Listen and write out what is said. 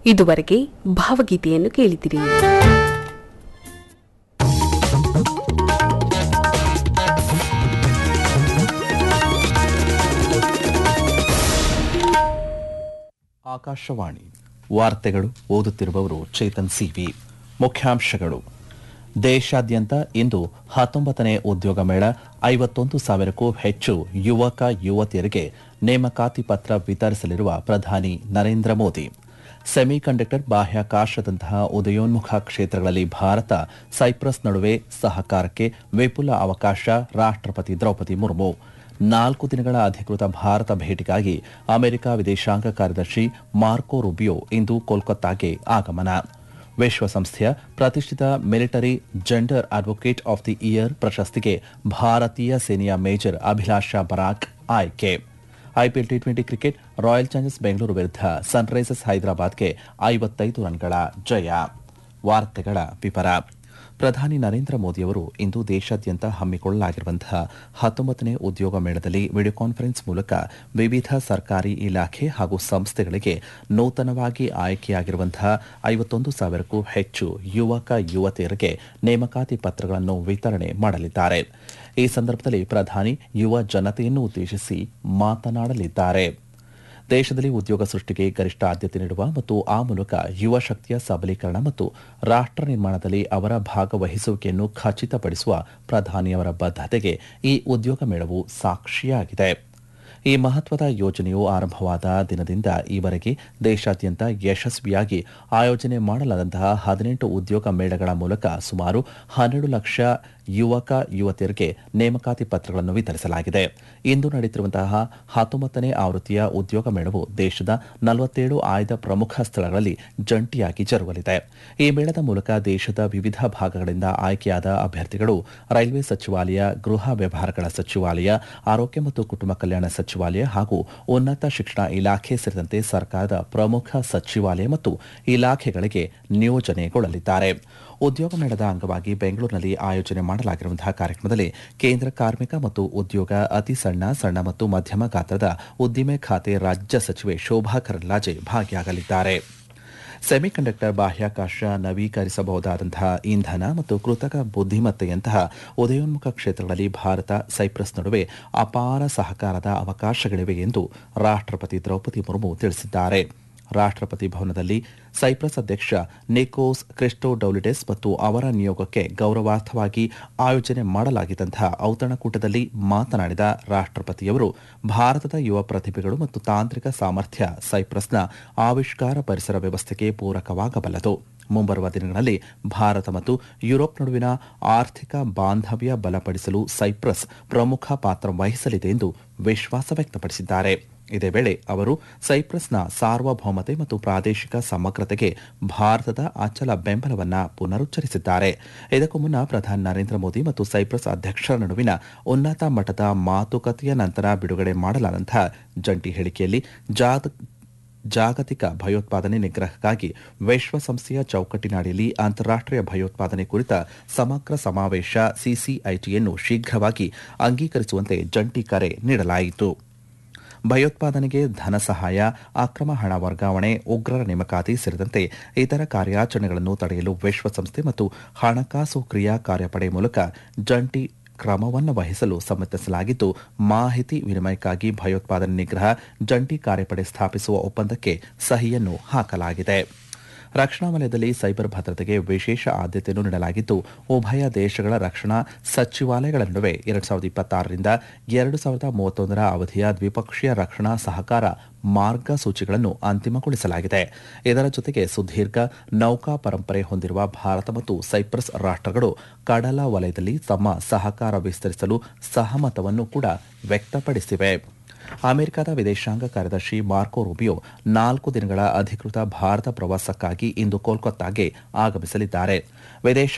ಇದುವರೆಗೆ ಭಾವಗೀತೆಯನ್ನು ಕೇಳಿದಿರಿ ಆಕಾಶವಾಣಿ ವಾರ್ತೆಗಳು ಓದುತ್ತಿರುವವರು ಚೇತನ್ ಸಿವಿ ಮುಖ್ಯಾಂಶಗಳು ದೇಶಾದ್ಯಂತ ಇಂದು ಹತ್ತೊಂಬತ್ತನೇ ಉದ್ಯೋಗ ಮೇಳ ಐವತ್ತೊಂದು ಸಾವಿರಕ್ಕೂ ಹೆಚ್ಚು ಯುವಕ ಯುವತಿಯರಿಗೆ ನೇಮಕಾತಿ ಪತ್ರ ವಿತರಿಸಲಿರುವ ಪ್ರಧಾನಿ ನರೇಂದ್ರ ಮೋದಿ ಸೆಮಿಕಂಡಕ್ಟರ್ ಬಾಹ್ಯಾಕಾಶದಂತಹ ಉದಯೋನ್ಮುಖ ಕ್ಷೇತ್ರಗಳಲ್ಲಿ ಭಾರತ ಸೈಪ್ರಸ್ ನಡುವೆ ಸಹಕಾರಕ್ಕೆ ವಿಪುಲ ಅವಕಾಶ ರಾಷ್ಟ್ರಪತಿ ದ್ರೌಪದಿ ಮುರ್ಮು ನಾಲ್ಕು ದಿನಗಳ ಅಧಿಕೃತ ಭಾರತ ಭೇಟಿಗಾಗಿ ಅಮೆರಿಕ ವಿದೇಶಾಂಗ ಕಾರ್ಯದರ್ಶಿ ಮಾರ್ಕೋ ರುಬಿಯೋ ಇಂದು ಕೋಲ್ಕತ್ತಾಗೆ ಆಗಮನ ವಿಶ್ವಸಂಸ್ಥೆಯ ಪ್ರತಿಷ್ಠಿತ military gender advocate of the year ಪ್ರಶಸ್ತಿಗೆ ಭಾರತೀಯ ಸೇನೆಯ ಮೇಜರ್ ಅಭಿಲಾಷಾ ಬರಾಕ್ ಆಯ್ಕೆ IPL T twenty cricket Royal Challengers Bengaluru ವಿರುದ್ಧ ಸನ್ರೈಸರ್ಸ್ ಹೈದರಾಬಾದ್ಗೆ ಐವತ್ತೈದು ರನ್ಗಳ ಜಯ ವಾರ್ತೆಗಳ ವಿವರ ಪ್ರಧಾನಿ ನರೇಂದ್ರ ಮೋದಿಯವರು ಇಂದು ದೇಶಾದ್ಯಂತ ಹಮ್ಮಿಕೊಳ್ಳಲಾಗಿರುವಂತಹ ಹತ್ತೊಂಬತ್ತನೇ ಉದ್ಯೋಗ ಮೇಳದಲ್ಲಿ ವಿಡಿಯೋ ಕಾನ್ಫರೆನ್ಸ್ ಮೂಲಕ ವಿವಿಧ ಸರ್ಕಾರಿ ಇಲಾಖೆ ಹಾಗೂ ಸಂಸ್ಥೆಗಳಿಗೆ ನೂತನವಾಗಿ ಆಯ್ಕೆಯಾಗಿರುವಂತಹ ಐವತ್ತೊಂದು ಸಾವಿರಕ್ಕೂ ಹೆಚ್ಚು ಯುವಕ ಯುವತಿಯರಿಗೆ ನೇಮಕಾತಿ ಪತ್ರಗಳನ್ನು ವಿತರಣೆ ಮಾಡಲಿದ್ದಾರೆ ಈ ಸಂದರ್ಭದಲ್ಲಿ ಪ್ರಧಾನಿ ಯುವ ಜನತೆಯನ್ನು ಉದ್ದೇಶಿಸಿ ಮಾತನಾಡಲಿದ್ದಾರೆ ದೇಶದಲ್ಲಿ ಉದ್ಯೋಗ ಸೃಷ್ಟಿಗೆ ಗರಿಷ್ಠ ಆದ್ಯತೆ ನೀಡುವ ಮತ್ತು ಆ ಮೂಲಕ ಯುವ ಶಕ್ತಿಯ ಸಬಲೀಕರಣ ಮತ್ತು ರಾಷ್ಟ್ರ ನಿರ್ಮಾಣದಲ್ಲಿ ಅವರ ಭಾಗವಹಿಸುವಿಕೆಯನ್ನು ಖಚಿತಪಡಿಸುವ ಪ್ರಧಾನಿಯವರ ಬದ್ಧತೆಗೆ ಈ ಉದ್ಯೋಗ ಮೇಳವು ಸಾಕ್ಷಿಯಾಗಿದೆ ಈ ಮಹತ್ವದ ಯೋಜನೆಯು ಆರಂಭವಾದ ದಿನದಿಂದ ಈವರೆಗೆ ದೇಶಾದ್ಯಂತ ಯಶಸ್ವಿಯಾಗಿ ಆಯೋಜನೆ ಮಾಡಲಾದಂತಹ ಹದಿನೆಂಟು ಉದ್ಯೋಗ ಮೇಳಗಳ ಮೂಲಕ ಸುಮಾರು ಹನ್ನೆರಡು ಲಕ್ಷ ಯುವಕ ಯುವತಿಯರಿಗೆ ನೇಮಕಾತಿ ಪತ್ರಗಳನ್ನು ವಿತರಿಸಲಾಗಿದೆ ಇಂದು ನಡೆಯುತ್ತಿರುವಂತಹ ಹತ್ತೊಂಬತ್ತನೇ ಆವೃತ್ತಿಯ ಉದ್ಯೋಗ ಮೇಳವು ದೇಶದ ನಲವತ್ತೇಳು ಆಯ್ದ ಪ್ರಮುಖ ಸ್ಥಳಗಳಲ್ಲಿ ಜಂಟಿಯಾಗಿ ಜರುಗಲಿದೆ ಈ ಮೇಳದ ಮೂಲಕ ದೇಶದ ವಿವಿಧ ಭಾಗಗಳಿಂದ ಆಯ್ಕೆಯಾದ ಅಭ್ಯರ್ಥಿಗಳು ರೈಲ್ವೆ ಸಚಿವಾಲಯ ಗೃಹ ವ್ಯವಹಾರಗಳ ಸಚಿವಾಲಯ ಆರೋಗ್ಯ ಮತ್ತು ಕುಟುಂಬ ಕಲ್ಯಾಣ ಸಚಿವಾಲಯ ಹಾಗೂ ಉನ್ನತ ಶಿಕ್ಷಣ ಇಲಾಖೆ ಸೇರಿದಂತೆ ಸರ್ಕಾರದ ಪ್ರಮುಖ ಸಚಿವಾಲಯ ಮತ್ತು ಇಲಾಖೆಗಳಿಗೆ ನಿಯೋಜನೆಗೊಳ್ಳಲಿದ್ದಾರೆ ಉದ್ಯೋಗ ಮೇಳದ ಅಂಗವಾಗಿ ಬೆಂಗಳೂರಿನಲ್ಲಿ ಆಯೋಜನೆ ಮಾಡಲಾಗಿರುವಂತಹ ಕಾರ್ಯಕ್ರಮದಲ್ಲಿ ಕೇಂದ್ರ ಕಾರ್ಮಿಕ ಮತ್ತು ಉದ್ಯೋಗ ಅತಿ ಸಣ್ಣ ಸಣ್ಣ ಮತ್ತು ಮಧ್ಯಮ ಗಾತ್ರದ ಉದ್ದಿಮೆ ಖಾತೆ ರಾಜ್ಯ ಸಚಿವೆ ಶೋಭಾ ಕರಂದ್ಲಾಜೆ ಭಾಗಿಯಾಗಲಿದ್ದಾರೆ ಸೆಮಿಕಂಡಕ್ಟರ್ ಬಾಹ್ಯಾಕಾಶ ನವೀಕರಿಸಬಹುದಾದಂತಹ ಇಂಧನ ಮತ್ತು ಕೃತಕ ಬುದ್ಧಿಮತ್ತೆಯಂತಹ ಉದಯೋನ್ಮುಖ ಕ್ಷೇತ್ರಗಳಲ್ಲಿ ಭಾರತ ಸೈಪ್ರಸ್ ನಡುವೆ ಅಪಾರ ಸಹಕಾರದ ಅವಕಾಶಗಳಿವೆ ಎಂದು ರಾಷ್ಟ್ರಪತಿ ದ್ರೌಪದಿ ಮುರ್ಮು ತಿಳಿಸಿದ್ದಾರೆ ರಾಷ್ಟ್ರಪತಿ ಭವನದಲ್ಲಿ ಸೈಪ್ರಸ್ ಅಧ್ಯಕ್ಷ ನಿಕೋಸ್ ಕ್ರಿಸ್ಟೋಡೌಲಿಡೆಸ್ ಮತ್ತು ಅವರ ನಿಯೋಗಕ್ಕೆ ಗೌರವಾರ್ಥವಾಗಿ ಆಯೋಜನೆ ಮಾಡಲಾಗಿದ್ದಂತಹ ಔತಣಕೂಟದಲ್ಲಿ ಮಾತನಾಡಿದ ರಾಷ್ಟ್ರಪತಿಯವರು ಭಾರತದ ಯುವ ಪ್ರತಿಭೆಗಳು ಮತ್ತು ತಾಂತ್ರಿಕ ಸಾಮರ್ಥ್ಯ ಸೈಪ್ರಸ್ನ ಆವಿಷ್ಕಾರ ಪರಿಸರ ವ್ಯವಸ್ಥೆಗೆ ಪೂರಕವಾಗಬಲ್ಲದು ಮುಂಬರುವ ದಿನಗಳಲ್ಲಿ ಭಾರತ ಮತ್ತು ಯುರೋಪ್ ನಡುವಿನ ಆರ್ಥಿಕ ಬಾಂಧವ್ಯ ಬಲಪಡಿಸಲು ಸೈಪ್ರಸ್ ಪ್ರಮುಖ ಪಾತ್ರ ವಹಿಸಲಿದೆ ಎಂದು ವಿಶ್ವಾಸ ವ್ಯಕ್ತಪಡಿಸಿದ್ದಾರೆ ಇದೇ ವೇಳೆ ಅವರು ಸೈಪ್ರಸ್ನ ಸಾರ್ವಭೌಮತೆ ಮತ್ತು ಪ್ರಾದೇಶಿಕ ಸಮಗ್ರತೆಗೆ ಭಾರತದ ಅಚಲ ಬೆಂಬಲವನ್ನ ಪುನರುಚ್ಚರಿಸಿದ್ದಾರೆ ಇದಕ್ಕೂ ಮುನ್ನ ಪ್ರಧಾನಿ ನರೇಂದ್ರ ಮೋದಿ ಮತ್ತು ಸೈಪ್ರಸ್ ಅಧ್ಯಕ್ಷರ ನಡುವಿನ ಉನ್ನತ ಮಟ್ಟದ ಮಾತುಕತೆಯ ನಂತರ ಬಿಡುಗಡೆ ಮಾಡಲಾದಂತಹ ಜಂಟಿ ಹೇಳಿಕೆಯಲ್ಲಿ ಜಾದ ಜಾಗತಿಕ ಭಯೋತ್ಪಾದನೆ ನಿಗ್ರಹಕ್ಕಾಗಿ ವಿಶ್ವಸಂಸ್ಥೆಯ ಚೌಕಟ್ಟಿನಡಿಯಲ್ಲಿ ಅಂತಾರಾಷ್ಟೀಯ ಭಯೋತ್ಪಾದನೆ ಕುರಿತ ಸಮಗ್ರ ಸಮಾವೇಶ ಸಿಸಿಐಟಿಯನ್ನು ಶೀಘ್ರವಾಗಿ ಅಂಗೀಕರಿಸುವಂತೆ ಜಂಟಿ ಕರೆ ನೀಡಲಾಯಿತು ಭಯೋತ್ಪಾದನೆಗೆ ಧನ ಸಹಾಯ ಅಕ್ರಮ ಹಣ ವರ್ಗಾವಣೆ ಉಗ್ರರ ನೇಮಕಾತಿ ಸೇರಿದಂತೆ ಇತರ ಕಾರ್ಯಾಚರಣೆಗಳನ್ನು ತಡೆಯಲು ವಿಶ್ವಸಂಸ್ಥೆ ಮತ್ತು ಹಣಕಾಸು ಕ್ರಿಯಾ ಕಾರ್ಯಪಡೆ ಮೂಲಕ ಜಂಟಿ ಕ್ರಮವನ್ನು ವಹಿಸಲು ಸಮ್ಮತಿಸಲಾಗಿದ್ದು ಮಾಹಿತಿ ವಿನಿಮಯಕ್ಕಾಗಿ ಭಯೋತ್ಪಾದನೆ ನಿಗ್ರಹ ಜಂಟಿ ಕಾರ್ಯಪಡೆ ಸ್ಥಾಪಿಸುವ ಒಪ್ಪಂದಕ್ಕೆ ಸಹಿಯನ್ನು ಹಾಕಲಾಗಿದೆ ರಕ್ಷಣಾ ವಲಯದಲ್ಲಿ ಸೈಬರ್ ಭದ್ರತೆಗೆ ವಿಶೇಷ ಆದ್ಯತೆಯನ್ನು ನೀಡಲಾಗಿದ್ದು ಉಭಯ ದೇಶಗಳ ರಕ್ಷಣಾ ಸಚಿವಾಲಯಗಳ ನಡುವೆ ಎರಡು ಸಾವಿರದ ಇಪ್ಪತ್ತಾರರಿಂದ ಎರಡು ಸಾವಿರದ ಮೂವತ್ತೊಂದರ ಅವಧಿಯ ದ್ವಿಪಕ್ಷೀಯ ರಕ್ಷಣಾ ಸಹಕಾರ ಮಾರ್ಗಸೂಚಿಗಳನ್ನು ಅಂತಿಮಗೊಳಿಸಲಾಗಿದೆ ಇದರ ಜೊತೆಗೆ ಸುದೀರ್ಘ ನೌಕಾ ಪರಂಪರೆ ಹೊಂದಿರುವ ಭಾರತ ಮತ್ತು ಸೈಪ್ರಸ್ ರಾಷ್ಟ್ರಗಳು ಕಡಲ ವಲಯದಲ್ಲಿ ತಮ್ಮ ಸಹಕಾರ ವಿಸ್ತರಿಸಲು ಸಹಮತವನ್ನು ಕೂಡ ವ್ಯಕ್ತಪಡಿಸಿವೆ ಅಮೆರಿಕದ ವಿದೇಶಾಂಗ ಕಾರ್ಯದರ್ಶಿ ಮಾರ್ಕೋ ರೂಬಿಯೋ ನಾಲ್ಕು ದಿನಗಳ ಅಧಿಕೃತ ಭಾರತ ಪ್ರವಾಸಕ್ಕಾಗಿ ಇಂದು ಕೋಲ್ಕತ್ತಾಗೆ ಆಗಮಿಸಲಿದ್ದಾರೆ ವಿದೇಶ